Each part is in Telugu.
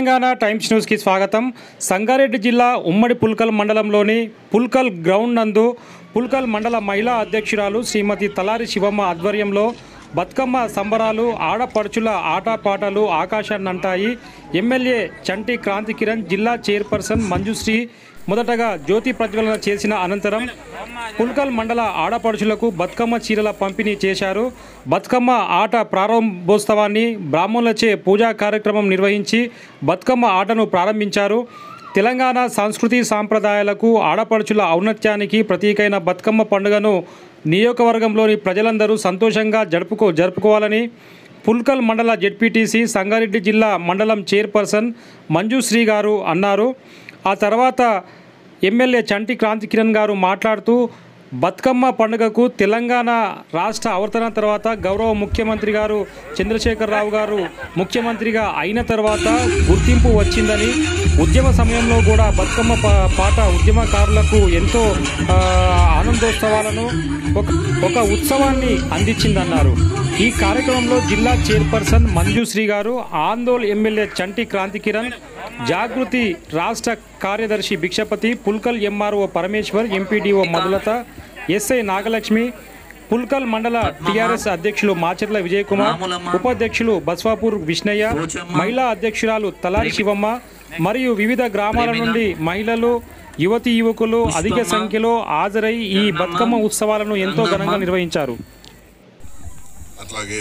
తెలంగాణ టైమ్స్ న్యూస్కి స్వాగతం సంగారెడ్డి జిల్లా ఉమ్మడి పుల్కల్ మండలంలోని పుల్కల్ గ్రౌండ్ నందు పుల్కల్ మండల మహిళా అధ్యక్షురాలు శ్రీమతి తలారి శివమ్మ ఆధ్వర్యంలో బతుకమ్మ సంబరాలు ఆడపడుచుల ఆటపాటలు ఆకాశాన్నంటాయి ఎమ్మెల్యే చంటి క్రాంతి కిరణ్ జిల్లా చైర్పర్సన్ మంజుశ్రీ మొదటగా జ్యోతి ప్రజ్వలన చేసిన అనంతరం పుల్కల్ మండల ఆడపడుచులకు బతుకమ్మ చీరల పంపిణీ చేశారు బతుకమ్మ ఆట ప్రారంభోత్సవాన్ని బ్రాహ్మణులచే పూజా కార్యక్రమం నిర్వహించి బతుకమ్మ ఆటను ప్రారంభించారు తెలంగాణ సంస్కృతి సాంప్రదాయాలకు ఆడపడుచుల ఔన్నత్యానికి ప్రతీకైన బతుకమ్మ పండుగను నియోజకవర్గంలోని ప్రజలందరూ సంతోషంగా జరుపుకో జరుపుకోవాలని పుల్కల్ మండల జెడ్పీటీసీ సంగారెడ్డి జిల్లా మండలం చైర్పర్సన్ మంజుశ్రీ గారు అన్నారు ఆ తర్వాత ఎమ్మెల్యే చంటి క్రాంతి కిరణ్ గారు మాట్లాడుతూ బతుకమ్మ పండుగకు తెలంగాణ రాష్ట్ర అవతరణ తర్వాత గౌరవ ముఖ్యమంత్రి గారు చంద్రశేఖరరావు గారు ముఖ్యమంత్రిగా అయిన తర్వాత గుర్తింపు వచ్చిందని ఉద్యమ సమయంలో కూడా బతుకమ్మ పా- పాట ఉద్యమకారులకు ఎంతో ఆ, ఆనందోత్సవాలను ఒక ఒక ఉత్సవాన్ని అందించిందన్నారు ఈ కార్యక్రమంలో జిల్లా చైర్పర్సన్ మంజుశ్రీ గారు ఆందోళ్ ఎమ్మెల్యే చంటి క్రాంతి కిరణ్ జాగృతి రాష్ట్ర కార్యదర్శి Bhikshapathi Pulkal MRO Parameshwar MPDO Madhulatha SI Nagalakshmi Pulkal మండల టీఆర్ఎస్ అధ్యక్షులు మాచర్ల విజయ్ కుమార్ ఉపాధ్యక్షులు బస్వాపూర్ విష్ణయ్య మహిళా అధ్యక్షురాలు తలారి శివమ్మ మరియు వివిధ గ్రామాల నుండి మహిళలు యువతి యువకులు అధిక సంఖ్యలో హాజరై ఈ బతుకమ్మ ఉత్సవాలను ఎంతో ఘనంగా నిర్వహించారు అట్లాగే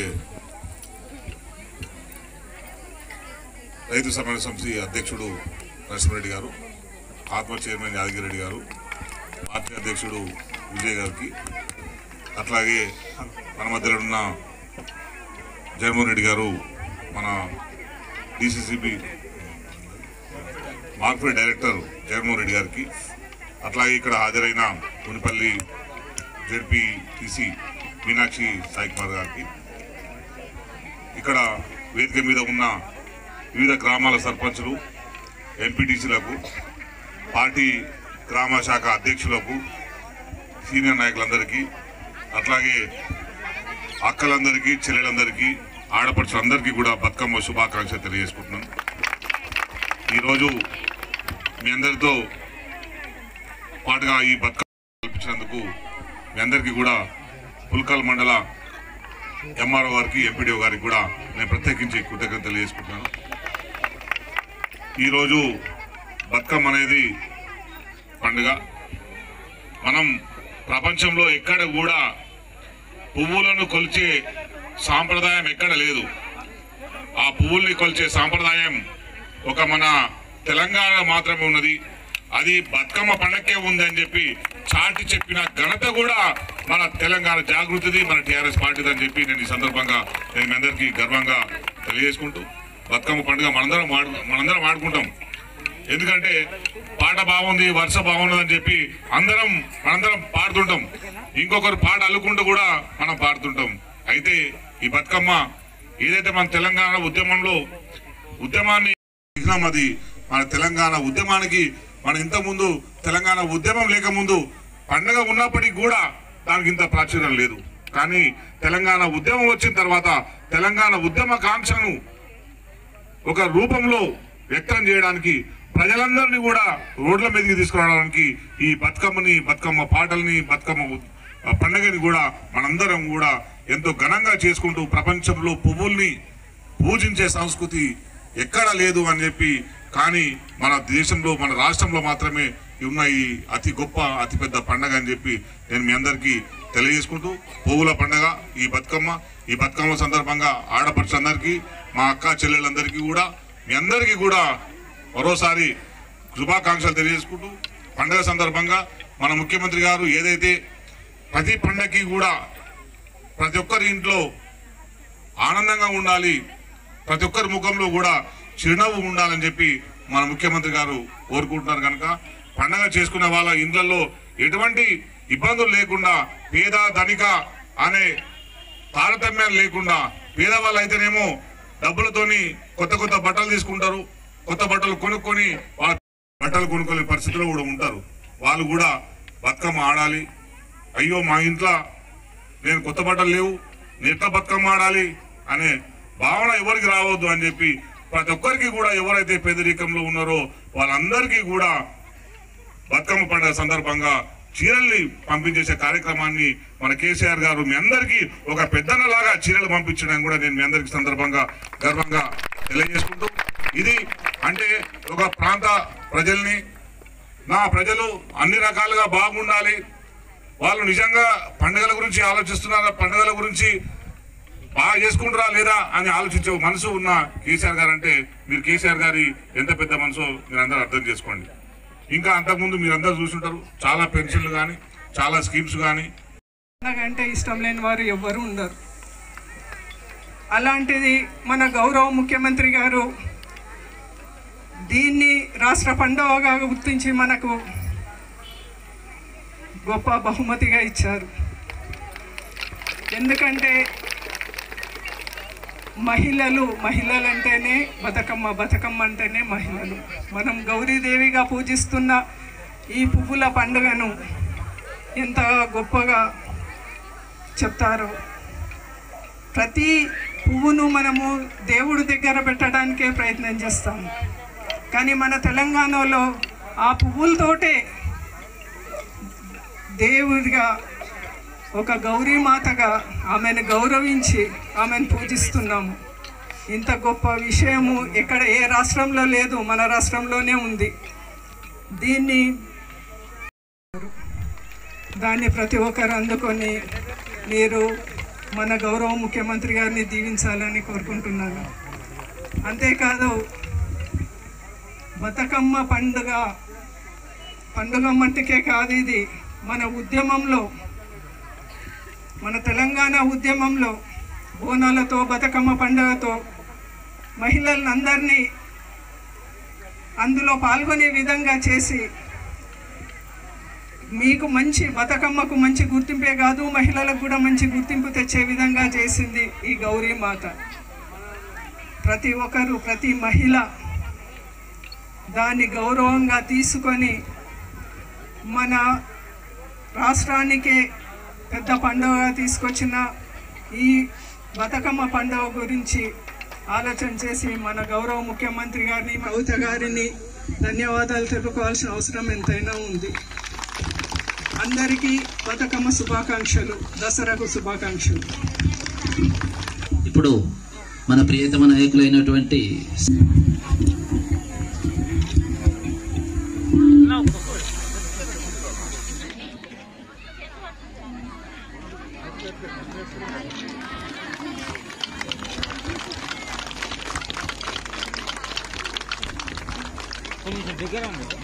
రైతు సమన్వయ సమితి అధ్యక్షుడు నరసింహరెడ్డి గారు ఆత్మ చైర్మన్ యాదగిరెడ్డి గారు పార్టీ అధ్యక్షుడు విజయ్ గారికి అట్లాగే మన మధ్యలో ఉన్న జగన్మోహన్ రెడ్డి గారు మన DCCB market director Jaganmohan Reddy గారికి అట్లాగే ఇక్కడ హాజరైన మునిపల్లి జెడ్పీటీసీ మీనాక్షి సాయి కుమార్ గారికి ఇక్కడ వేదిక మీద ఉన్న వివిధ గ్రామాల సర్పంచులు ఎంపీటీసీలకు పార్టీ గ్రామ శాఖ అధ్యక్షులకు సీనియర్ నాయకులందరికీ అట్లాగే అక్కలందరికీ చెల్లెలందరికీ ఆడపడుచులందరికీ కూడా బతుకమ్మ శుభాకాంక్షలు తెలియజేసుకుంటున్నాను ఈరోజు మీ అందరితో పాటుగా ఈ బతుకమ్మ కల్పించినందుకు మీ అందరికీ కూడా పుల్కల్ మండల ఎంఆర్ఓ గారికి ఎంపీడీఓ గారికి కూడా నేను ప్రత్యేకించి కృతజ్ఞతలు తెలియజేసుకుంటున్నాను ఈరోజు బతుకమ్మ అనేది పండుగ మనం ప్రపంచంలో ఎక్కడ కూడా పువ్వులను కొలిచే సాంప్రదాయం ఎక్కడ లేదు ఆ పువ్వుల్ని కొలిచే సాంప్రదాయం ఒక మన తెలంగాణ మాత్రమే ఉన్నది అది బతుకమ్మ పండక్కే ఉందని చెప్పి చాటి చెప్పిన ఘనత కూడా మన తెలంగాణ జాగృతిది మన టీఆర్ఎస్ పార్టీది అని చెప్పి నేను ఈ సందర్భంగా నేను మీ అందరికీ గర్వంగా తెలియజేసుకుంటూ బతుకమ్మ పండుగ మనందరం ఆడు మనందరం ఆడుకుంటాం ఎందుకంటే పాట బాగుంది వర్ష బాగున్నదని చెప్పి అందరం మనందరం పాడుతుంటాం ఇంకొకరు పాట అల్లుకుంటూ కూడా మనం పాడుతుంటాం అయితే ఈ బతుకమ్మ ఏదైతే మన తెలంగాణ ఉద్యమంలో ఉద్యమాన్ని చేసినాం అది మన తెలంగాణ ఉద్యమానికి మన ఇంత ముందు తెలంగాణ ఉద్యమం లేకముందు పండగ ఉన్నప్పటికీ కూడా దానికి ఇంత ప్రాచుర్యం లేదు కానీ తెలంగాణ ఉద్యమం వచ్చిన తర్వాత తెలంగాణ ఉద్యమ కాంక్షను ఒక రూపంలో వ్యక్తం చేయడానికి ప్రజలందరినీ కూడా రోడ్ల మీదకి తీసుకురావడానికి ఈ బతుకమ్మని బతుకమ్మ పాటల్ని బతుకమ్మ ఉ- ఆ పండుగని కూడా మనందరం కూడా ఎంతో ఘనంగా చేసుకుంటూ ప్రపంచంలో పువ్వుల్ని పూజించే సంస్కృతి ఎక్కడా లేదు అని చెప్పి కానీ మన దేశంలో మన రాష్ట్రంలో మాత్రమే ఉన్న ఈ అతి గొప్ప అతి పెద్ద పండగ అని చెప్పి నేను మీ అందరికీ తెలియజేసుకుంటూ పువ్వుల పండగ ఈ బతుకమ్మ ఈ బతుకమ్మ సందర్భంగా ఆడపడుచులందరికీ మా అక్క చెల్లెళ్ళందరికీ కూడా మీ అందరికీ కూడా మరోసారి శుభాకాంక్షలు తెలియజేసుకుంటూ పండగ సందర్భంగా మన ముఖ్యమంత్రి గారు ఏదైతే ప్రతి పండగకి కూడా ప్రతి ఒక్కరి ఇంట్లో ఆనందంగా ఉండాలి ప్రతి ఒక్కరి ముఖంలో కూడా చిరునవ్వు ఉండాలని చెప్పి మన ముఖ్యమంత్రి గారు కోరుకుంటున్నారు కనుక పండగ చేసుకునే వాళ్ళ ఇండ్లలో ఎటువంటి ఇబ్బందులు లేకుండా పేద ధనిక అనే తారతమ్యాలు లేకుండా పేదవాళ్ళు అయితేనేమో డబ్బులతోని కొత్త కొత్త బట్టలు తీసుకుంటారు కొత్త బట్టలు కొనుక్కొని వాళ్ళ బట్టలు కొనుక్కునే పరిస్థితిలో కూడా ఉంటారు వాళ్ళు కూడా బతుకమ్మ ఆడాలి అయ్యో మా ఇంట్లో నేను కొత్త బట్టలు లేవు నేను ఎట్లా బతుకమ్మ ఆడాలి అనే భావన ఎవరికి రావద్దు అని చెప్పి ప్రతి ఒక్కరికి కూడా ఎవరైతే పేదరికంలో ఉన్నారో వాళ్ళందరికీ కూడా బతుకమ్మ పండుగ సందర్భంగా చీరల్ని పంపించేసే కార్యక్రమాన్ని మన కేసీఆర్ గారు మీ అందరికీ ఒక పెద్దనలాగా చీరలు పంపించడం కూడా నేను మీ అందరికి సందర్భంగా గర్వంగా తెలియజేసుకుంటూ ఇది అంటే ఒక ప్రాంత ప్రజల్ని నా ప్రజలు అన్ని రకాలుగా బాగుండాలి వాళ్ళు నిజంగా పండుగల గురించి ఆలోచిస్తున్నారా పండుగల గురించి బాగా చేసుకుంటారా లేదా అని ఆలోచించే మనసు ఉన్న కేసీఆర్ గారు అంటే మీరు కేసీఆర్ గారి ఎంత పెద్ద మనసు మీరు అందరూ అర్థం చేసుకోండి ఇంకా అంతకుముందు మీరందరూ చూసుంటారు చాలా పెన్షన్లు కానీ చాలా స్కీమ్స్ కానీ నాకంటే ఇష్టం లేని వారు ఎవ్వరూ ఉండరు అలాంటిది మన గౌరవ ముఖ్యమంత్రి గారు దీన్ని రాష్ట్ర పండుగగా గుర్తించి మనకు గొప్ప బహుమతిగా ఇచ్చారు ఎందుకంటే మహిళలు మహిళలు అంటేనే బతుకమ్మ బతుకమ్మ అంటేనే మహిళలు మనం గౌరీదేవిగా పూజిస్తున్న ఈ పువ్వుల పండుగను ఎంత గొప్పగా చెప్తారు ప్రతి పువ్వును మనము దేవుడి దగ్గర పెట్టడానికే ప్రయత్నం చేస్తాము కానీ మన తెలంగాణలో ఆ పువ్వులతోటే దేవుడిగా ఒక గౌరీమాతగా ఆమెను గౌరవించి ఆమెను పూజిస్తున్నాము ఇంత గొప్ప విషయము ఎక్కడ ఏ రాష్ట్రంలో లేదు మన రాష్ట్రంలోనే ఉంది దీన్ని దాన్ని ప్రతి ఒక్కరు అందుకొని మీరు మన గౌరవ ముఖ్యమంత్రి గారిని దీవించాలని కోరుకుంటున్నాను అంతేకాదు బతుకమ్మ పండుగ పండుగ మట్టికే కాదు ఇది మన ఉద్యమంలో మన తెలంగాణ ఉద్యమంలో బోనాలతో బతుకమ్మ పండుగతో మహిళలను అందరినీ అందులో పాల్గొనే విధంగా చేసి మీకు మంచి బతుకమ్మకు మంచి గుర్తింపే కాదు మహిళలకు కూడా మంచి గుర్తింపు తెచ్చే విధంగా చేసింది ఈ గౌరీ మాత ప్రతి ఒక్కరు ప్రతి మహిళ దాన్ని గౌరవంగా తీసుకొని మన రాష్ట్రానికే పెద్ద పండుగ తీసుకొచ్చిన ఈ బతుకమ్మ పండుగ గురించి ఆలోచన చేసి మన గౌరవ ముఖ్యమంత్రి గారిని కవిత గారిని ధన్యవాదాలు తెలుపుకోవాల్సిన అవసరం ఎంతైనా ఉంది అందరికీ బతుకమ్మ శుభాకాంక్షలు దసరాకు శుభాకాంక్షలు ఇప్పుడు మన ప్రియతమ నాయకులైనటువంటి కొంచెం దగ్గర ఉంది